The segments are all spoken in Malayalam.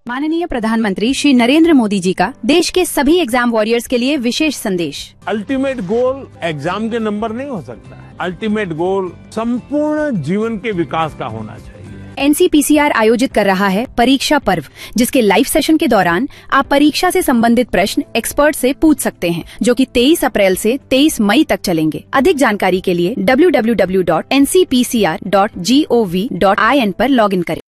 माननीय प्रधानमंत्री श्री नरेंद्र मोदी जी का देश के सभी एग्जाम वॉरियर्स के लिए विशेष संदेश अल्टीमेट गोल एग्जाम के नंबर नहीं हो सकता है अल्टीमेट गोल संपूर्ण जीवन के विकास का होना चाहिए एनसीपीसीआर आयोजित कर रहा है परीक्षा पर्व जिसके लाइव सेशन के दौरान आप परीक्षा से संबंधित प्रश्न एक्सपर्ट से पूछ सकते हैं जो कि 23 अप्रैल से 23 मई तक चलेंगे अधिक जानकारी के लिए www.ncpcr.gov.in पर लॉगिन करें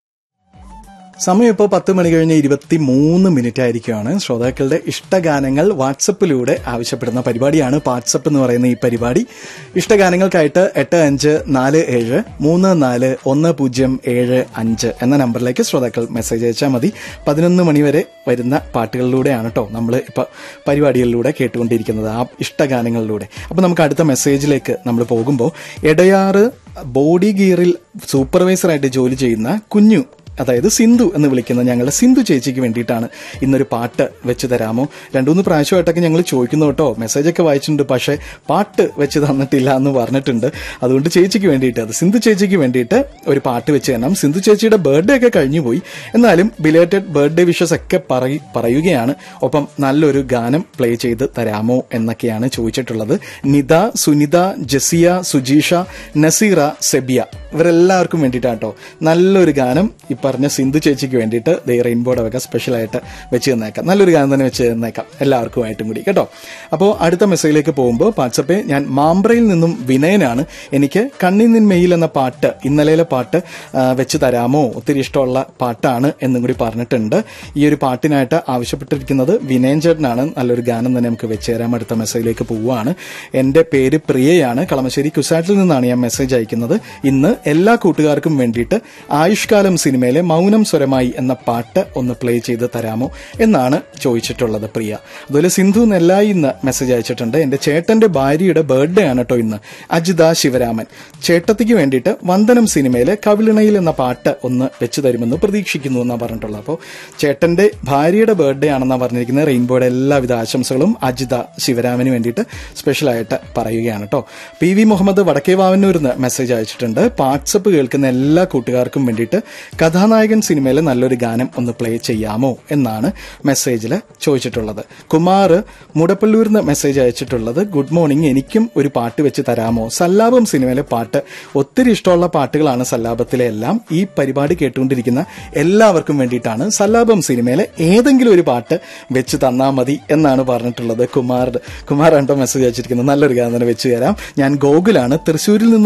സമയം ഇപ്പോൾ പത്ത് മണി കഴിഞ്ഞ് ഇരുപത്തി മൂന്ന് മിനിറ്റ് ആയിരിക്കുകയാണ് ശ്രോതാക്കളുടെ ഇഷ്ടഗാനങ്ങൾ വാട്സപ്പിലൂടെ ആവശ്യപ്പെടുന്ന പരിപാടിയാണ് വാട്സപ്പ് എന്ന് പറയുന്ന ഈ പരിപാടി ഇഷ്ടഗാനങ്ങൾക്കായിട്ട് എട്ട് അഞ്ച് നാല് ഏഴ് മൂന്ന് നാല് ഒന്ന് പൂജ്യം ഏഴ് അഞ്ച് എന്ന നമ്പറിലേക്ക് ശ്രോതാക്കൾ മെസ്സേജ് അയച്ചാൽ മതി പതിനൊന്ന് മണി വരെ വരുന്ന പാട്ടുകളിലൂടെയാണ് കേട്ടോ നമ്മൾ ഇപ്പോൾ പരിപാടികളിലൂടെ കേട്ടുകൊണ്ടിരിക്കുന്നത് ആ ഇഷ്ടഗാനങ്ങളിലൂടെ അപ്പോൾ നമുക്ക് അടുത്ത മെസ്സേജിലേക്ക് നമ്മൾ പോകുമ്പോൾ എടയാറ് ബോഡി ഗിയറിൽ സൂപ്പർവൈസറായിട്ട് ജോലി ചെയ്യുന്ന കുഞ്ഞു അതായത് സിന്ധു എന്ന് വിളിക്കുന്ന ഞങ്ങളുടെ സിന്ധു ചേച്ചിക്ക് വേണ്ടിയിട്ടാണ് ഇന്നൊരു പാട്ട് വെച്ച് തരാമോ രണ്ടുമൂന്ന് പ്രാവശ്യമായിട്ടൊക്കെ ഞങ്ങൾ ചോദിക്കുന്നു കേട്ടോ മെസ്സേജൊക്കെ വായിച്ചിട്ടുണ്ട് പക്ഷേ പാട്ട് വെച്ച് തന്നിട്ടില്ല എന്ന് പറഞ്ഞിട്ടുണ്ട് അതുകൊണ്ട് ചേച്ചിക്ക് വേണ്ടിയിട്ട് അത് സിന്ധു ചേച്ചിക്ക് വേണ്ടിയിട്ട് ഒരു പാട്ട് വെച്ച് തരണം സിന്ധു ചേച്ചിയുടെ ബർത്ത്ഡേ ഒക്കെ കഴിഞ്ഞു പോയി എന്നാലും ബിലേറ്റഡ് ബർത്ത്ഡേ വിഷസ് ഒക്കെ പറയ പറയുകയാണ് ഒപ്പം നല്ലൊരു ഗാനം പ്ലേ ചെയ്ത് തരാമോ എന്നൊക്കെയാണ് ചോദിച്ചിട്ടുള്ളത് നിത സുനിത ജസിയ സുജീഷ നസീറ സെബിയ ഇവരെല്ലാവർക്കും വേണ്ടിയിട്ടാട്ടോ നല്ലൊരു ഗാനം ഈ പറഞ്ഞ സിന്ധു ചേച്ചിക്ക് വേണ്ടിയിട്ട് ദേ റെയിൻബോയുടെ വക സ്പെഷ്യലായിട്ട് വെച്ച് തന്നേക്കാം നല്ലൊരു ഗാനം തന്നെ വെച്ച് തന്നേക്കാം എല്ലാവർക്കുമായിട്ടും കൂടി കേട്ടോ അപ്പോൾ അടുത്ത മെസ്സേജിലേക്ക് പോകുമ്പോൾ വാട്സപ്പേ ഞാൻ മാമ്പ്രയിൽ നിന്നും വിനയനാണ് എനിക്ക് കണ്ണിന്നിൻ മെയിൽ എന്ന പാട്ട് ഇന്നലെയിലെ പാട്ട് ആ, വെച്ച് തരാമോ ഒത്തിരി ഇഷ്ടമുള്ള പാട്ടാണ് എന്നും കൂടി പറഞ്ഞിട്ടുണ്ട് ഈ ഒരു പാട്ടിനായിട്ട് ആവശ്യപ്പെട്ടിരിക്കുന്നത് വിനയൻ ചേട്ടനാണ് നല്ലൊരു ഗാനം തന്നെ നമുക്ക് വെച്ച് തരാം അടുത്ത മെസ്സേജിലേക്ക് പോവുകയാണ് എന്റെ പേര് പ്രിയയാണ് കളമശ്ശേരി കുസാറ്റിൽ നിന്നാണ് ഞാൻ മെസ്സേജ് അയക്കുന്നത് ഇന്ന് എല്ലാ കൂട്ടുകാർക്കും വേണ്ടിയിട്ട് ആയുഷ്കാലം സിനിമയിലെ മൗനം സ്വരമായി എന്ന പാട്ട് ഒന്ന് പ്ലേ ചെയ്ത് തരാമോ എന്നാണ് ചോദിച്ചിട്ടുള്ളത് പ്രിയ അതുപോലെ സിന്ധു നെല്ലായി ഇന്ന് മെസ്സേജ് അയച്ചിട്ടുണ്ട് എന്റെ ചേട്ടന്റെ ഭാര്യയുടെ ബർത്ത്ഡേ ആണ് കേട്ടോ ഇന്ന് അജിത ശിവരാമൻ ചേട്ടത്തിക്ക് വേണ്ടിയിട്ട് വന്ദനം സിനിമയിലെ കവിളിണയിൽ എന്ന പാട്ട് ഒന്ന് വെച്ച് തരുമെന്ന് പ്രതീക്ഷിക്കുന്നു എന്നാണ് പറഞ്ഞിട്ടുള്ളത് അപ്പോൾ ചേട്ടന്റെ ഭാര്യയുടെ ബർത്ത്ഡേ ആണെന്നാണ് പറഞ്ഞിരിക്കുന്നത് റെയിൻബോയുടെ എല്ലാവിധ ആശംസകളും അജിത ശിവരാമന് വേണ്ടിയിട്ട് സ്പെഷ്യലായിട്ട് പറയുകയാണ് കേട്ടോ പി വി മുഹമ്മദ് വടക്കേവാവന്നൂരിന്ന് മെസ്സേജ് അയച്ചിട്ടുണ്ട് വാട്സപ്പ് കേൾക്കുന്ന എല്ലാ കൂട്ടുകാർക്കും വേണ്ടിയിട്ട് കഥാനായകൻ സിനിമയിലെ നല്ലൊരു ഗാനം ഒന്ന് പ്ലേ ചെയ്യാമോ എന്നാണ് മെസ്സേജിൽ ചോദിച്ചിട്ടുള്ളത് കുമാർ മുടപ്പള്ളൂരിന്ന് മെസ്സേജ് അയച്ചിട്ടുള്ളത് ഗുഡ് മോർണിംഗ് എനിക്കും ഒരു പാട്ട് വെച്ച് തരാമോ സല്ലാപം സിനിമയിലെ പാട്ട് ഒത്തിരി ഇഷ്ടമുള്ള പാട്ടുകളാണ് സല്ലാപത്തിലെ എല്ലാം ഈ പരിപാടി കേട്ടുകൊണ്ടിരിക്കുന്ന എല്ലാവർക്കും വേണ്ടിയിട്ടാണ് സല്ലാപം സിനിമയിലെ ഏതെങ്കിലും ഒരു പാട്ട് വെച്ച് തന്നാൽ മതി എന്നാണ് പറഞ്ഞിട്ടുള്ളത് കുമാർ കുമാർ ആണ്ടോ മെസ്സേജ് അയച്ചിരിക്കുന്നത് നല്ലൊരു ഗാനം തന്നെ വെച്ച് തരാം ഞാൻ ഗോകുലാണ് തൃശ്ശൂരിൽ നിന്ന്